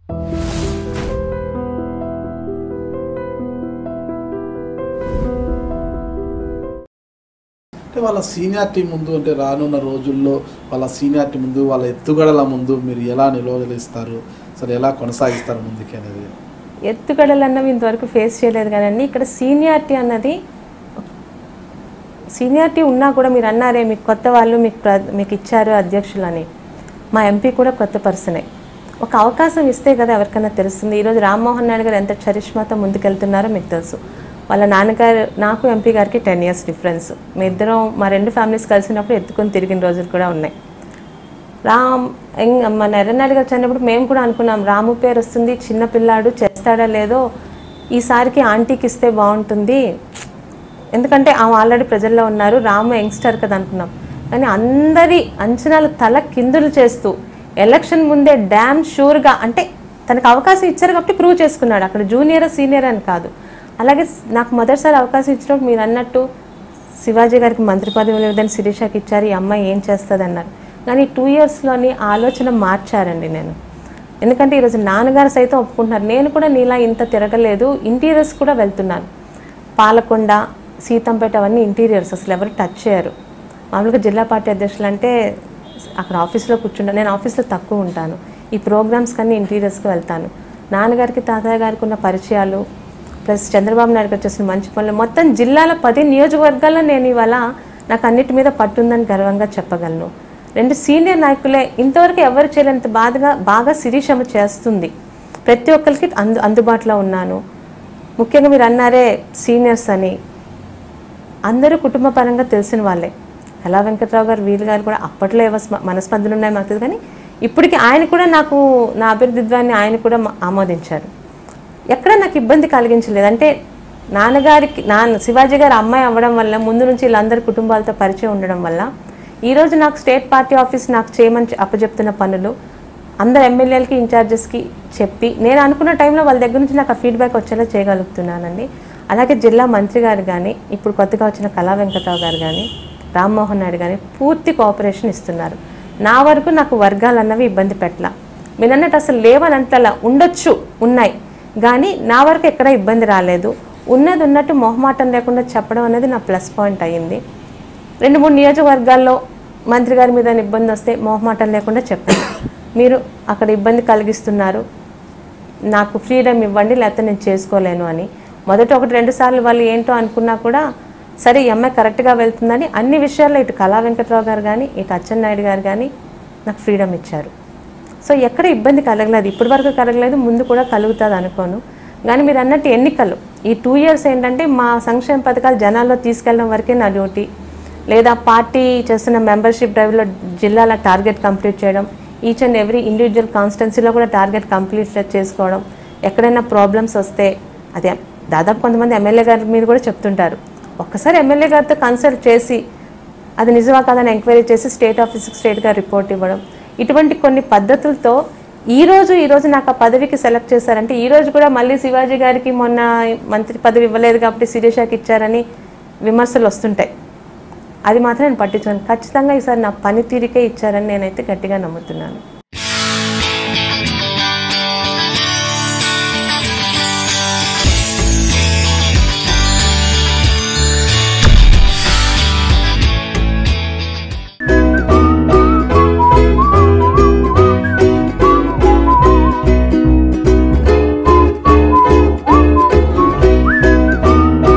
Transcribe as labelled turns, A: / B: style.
A: అంటే వాళ్ళ సీనియారిటీ ముందు అంటే రానున్న రోజుల్లో వాళ్ళ సీనియారిటీ ముందు వాళ్ళ ఎత్తుగడల ముందు మీరు ఎలా నిలవగలిస్తారు అసలు ఎలా కొనసాగిస్తారు ముందుకి అనేది
B: ఎత్తుగడలు అన్నవి ఇంతవరకు ఫేస్ చేయలేదు కదండి ఇక్కడ సీనియారిటీ అన్నది సీనియారిటీ ఉన్నా కూడా మీరు అన్నారే మీకు కొత్త వాళ్ళు మీకు ప్ర- మీకు ఇచ్చారు అధ్యక్షులు అని మా ఎంపీ కూడా కొత్త పర్సనే ఒక అవకాశం ఇస్తే కదా ఎవరికైనా తెలుస్తుంది ఈరోజు రామ్మోహన్ నాయుడు గారు ఎంత చరిష్మాతో ముందుకెళ్తున్నారో మీకు తెలుసు వాళ్ళ నాన్నగారు నాకు ఎంపీ గారికి టెన్ ఇయర్స్ డిఫరెన్స్ మీ ఇద్దరం మా రెండు ఫ్యామిలీస్ కలిసినప్పుడు ఎత్తుకొని తిరిగిన రోజులు కూడా ఉన్నాయి రామ్ ఎంగ్ మన ఎర్రనాయుడు గారు చనినప్పుడు మేము కూడా అనుకున్నాం రాము పేరు వస్తుంది చిన్న పిల్లాడు చేస్తాడా లేదో ఈసారికి ఆంటీకి ఇస్తే బాగుంటుంది ఎందుకంటే ఆమె ఆల్రెడీ ప్రజల్లో ఉన్నారు రాము యంగ్స్టర్ కదా అనుకున్నాం కానీ అందరి అంచనాలు తల కిందులు చేస్తూ ఎలక్షన్ ముందే డ్యామ్ షూర్గా అంటే తనకు అవకాశం ఇచ్చారు కాబట్టి ప్రూవ్ చేసుకున్నాడు అక్కడ జూనియర్ సీనియర్ అని కాదు అలాగే నాకు మొదటిసారి అవకాశం ఇచ్చినప్పుడు మీరు అన్నట్టు శివాజీ గారికి మంత్రి పదవి లేదని శిరీషకి ఇచ్చారు ఈ అమ్మాయి ఏం చేస్తుంది అన్నారు కానీ టూ ఇయర్స్లోని ఆలోచన మార్చారండి నేను ఎందుకంటే ఈరోజు నాన్నగారు సైతం ఒప్పుకుంటున్నారు నేను కూడా నీలా ఇంత తిరగలేదు ఇంటీరియర్స్ కూడా వెళ్తున్నాను పాలకొండ సీతంపేట అవన్నీ ఇంటీరియర్స్ అసలు ఎవరు టచ్ చేయరు మామూలుగా జిల్లా పార్టీ అధ్యక్షులు అంటే అక్కడ ఆఫీస్లో కూర్చుంటా నేను ఆఫీస్లో తక్కువ ఉంటాను ఈ ప్రోగ్రామ్స్ కన్నీ ఇంటీరియర్స్కి వెళ్తాను నాన్నగారికి తాతయ్య గారికి ఉన్న పరిచయాలు ప్లస్ చంద్రబాబు నాయుడు గారు చేసిన మంచి పనులు మొత్తం జిల్లాల పది నియోజకవర్గాల్లో నేను ఇవాళ నాకు అన్నిటి మీద పట్టుందని గర్వంగా చెప్పగలను రెండు సీనియర్ నాయకులే ఇంతవరకు ఎవరు చేయలేనంత బాధగా బాగా శిరీషమ్మ చేస్తుంది ప్రతి ఒక్కరికి అందు అందుబాటులో ఉన్నాను ముఖ్యంగా మీరు అన్నారే సీనియర్స్ అని అందరూ కుటుంబ పరంగా తెలిసిన వాళ్ళే ఎలా వెంకట్రావు గారు వీళ్ళు గారు కూడా అప్పట్లో ఏవో స్మ- మనస్పందనలు ఉన్నాయి మాకు తెలియదు కానీ ఇప్పటికి ఆయన కూడా నాకు నా అభివృద్ధిత్వాన్ని ఆయన కూడా మ- ఆమోదించారు ఎక్కడ నాకు ఇబ్బంది కలిగించలేదు అంటే నాన్నగారికి నాన్న శివాజీ గారి అమ్మాయి అవ్వడం వల్ల ముందు నుంచి వీళ్ళందరి కుటుంబాలతో పరిచయం ఉండడం వల్ల ఈరోజు నాకు స్టేట్ పార్టీ ఆఫీస్ నాకు చేయమని చె- అప్పచెప్తున్న పనులు అందరు ఎమ్మెల్యేలకి ఇన్ఛార్జెస్కి చెప్పి నేను అనుకున్న టైంలో వాళ్ళ దగ్గర నుంచి నాకు ఆ ఫీడ్బ్యాక్ వచ్చేలా చేయగలుగుతున్నానండి అలాగే జిల్లా మంత్రి గారు కానీ ఇప్పుడు కొత్తగా వచ్చిన కళా వెంకటరావు గారు కానీ రామ్మోహన్ నాయుడు కానీ పూర్తి కోఆపరేషన్ ఇస్తున్నారు నా వరకు నాకు వర్గాలు అన్నవి ఇబ్బంది పెట్టల మీరు అన్నట్టు అసలు లేవని అంతలా ఉండొచ్చు ఉన్నాయి కానీ నా వరకు ఎక్కడ ఇబ్బంది రాలేదు ఉన్నది ఉన్నట్టు మొహమాటం లేకుండా చెప్పడం అనేది నా ప్లస్ పాయింట్ అయ్యింది రెండు మూడు నియోజకవర్గాల్లో మంత్రి గారి మీద ఇబ్బంది వస్తే మొహమాటం లేకుండా చెప్పండి మీరు అక్కడ ఇబ్బంది కలిగిస్తున్నారు నాకు ఫ్రీడమ్ ఇవ్వండి లేకపోతే నేను చేసుకోలేను అని మొదట ఒకటి రెండు సార్లు వాళ్ళు ఏంటో అనుకున్నా కూడా సరే ఈ అమ్మాయి కరెక్ట్గా వెళ్తుందని అన్ని విషయాల్లో ఇటు కళా వెంకట్రావు గారు కానీ ఇటు అచ్చెన్నాయుడు గారు కానీ నాకు ఫ్రీడమ్ ఇచ్చారు సో ఎక్కడ ఇబ్బంది కలగలేదు ఇప్పటి వరకు కలగలేదు ముందు కూడా కలుగుతుంది అనుకోను కానీ మీరు అన్నట్టు ఎన్నికలు ఈ టూ ఇయర్స్ ఏంటంటే మా సంక్షేమ పథకాలు జనాల్లో తీసుకెళ్ళడం వరకే నా డ్యూటీ లేదా పార్టీ చేస్తున్న మెంబర్షిప్ డ్రైవ్లో జిల్లాల టార్గెట్ కంప్లీట్ చేయడం ఈచ్ అండ్ ఎవ్రీ ఇండివిజువల్ కాన్స్టెన్సీలో కూడా టార్గెట్ కంప్లీట్ చేసుకోవడం ఎక్కడైనా ప్రాబ్లమ్స్ వస్తే అదే దాదాపు కొంతమంది ఎమ్మెల్యే గారి మీద కూడా చెప్తుంటారు ఒక్కసారి ఎమ్మెల్యే గారితో కన్సల్ట్ చేసి అది నిజమా కాదని ఎంక్వైరీ చేసి స్టేట్ ఆఫీస్కి స్టేట్గా రిపోర్ట్ ఇవ్వడం ఇటువంటి కొన్ని పద్ధతులతో ఈ రోజు ఈ రోజు నాకు ఆ పదవికి సెలెక్ట్ చేశారంటే ఈ రోజు కూడా మళ్ళీ శివాజీ గారికి మొన్న మంత్రి పదవి ఇవ్వలేదు కాబట్టి శిరీషాకి ఇచ్చారని విమర్శలు వస్తుంటాయి అది మాత్రం నేను పట్టించుకోను ఖచ్చితంగా ఈసారి నా పనితీరికే ఇచ్చారని నేనైతే గట్టిగా నమ్ముతున్నాను